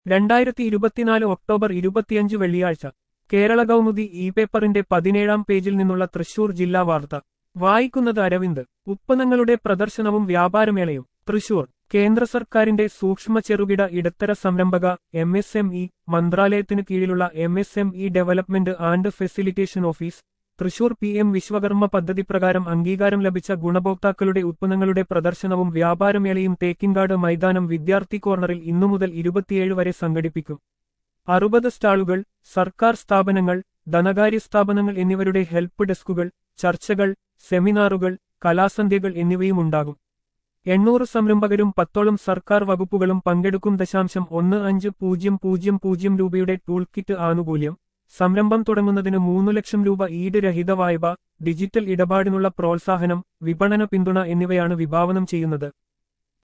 രണ്ടായിരത്തി ഇരുപത്തിനാല് ഒക്ടോബർ ഇരുപത്തിയഞ്ച് വെള്ളിയാഴ്ച കേരള കൗമുദി ഇ പേപ്പറിന്റെ പതിനേഴാം പേജിൽ നിന്നുള്ള തൃശൂർ ജില്ലാ വാർത്ത വായിക്കുന്നത് അരവിന്ദ് ഉത്പന്നങ്ങളുടെ പ്രദർശനവും വ്യാപാരമേളയും തൃശൂർ കേന്ദ്ര സർക്കാരിന്റെ സൂക്ഷ്മ ചെറുകിട ഇടത്തര സംരംഭക എം എസ് എം ഇ മന്ത്രാലയത്തിനു കീഴിലുള്ള M S M E development and facilitation office Thrissur P M Vishwakarma പദ്ധതി പ്രകാരം അംഗീകാരം ലഭിച്ച ഗുണഭോക്താക്കളുടെ ഉത്പന്നങ്ങളുടെ പ്രദർശനവും വ്യാപാരമേളയും തേക്കിൻകാട് മൈതാനം വിദ്യാർത്ഥി കോർണറിൽ ഇന്നു മുതൽ ഇരുപത്തിയേഴ് വരെ സംഘടിപ്പിക്കും അറുപത് സ്റ്റാളുകൾ സർക്കാർ സ്ഥാപനങ്ങൾ ധനകാര്യ സ്ഥാപനങ്ങൾ എന്നിവരുടെ ഹെൽപ്പ് ഡെസ്കുകൾ ചർച്ചകൾ സെമിനാറുകൾ കലാസന്ധ്യകൾ എന്നിവയും ഉണ്ടാകും എണ്ണൂറ് സംരംഭകരും പത്തോളം സർക്കാർ വകുപ്പുകളും പങ്കെടുക്കും ദശാംശം ഒന്ന് അഞ്ച് പൂജ്യം പൂജ്യം പൂജ്യം രൂപയുടെ ടൂൾ കിറ്റ് ആനുകൂല്യം സംരംഭം തുടങ്ങുന്നതിന് മൂന്നു ലക്ഷം രൂപ ഈട് രഹിത വായ്പ ഡിജിറ്റൽ ഇടപാടിനുള്ള പ്രോത്സാഹനം വിപണന പിന്തുണ എന്നിവയാണ് വിഭാവനം ചെയ്യുന്നത്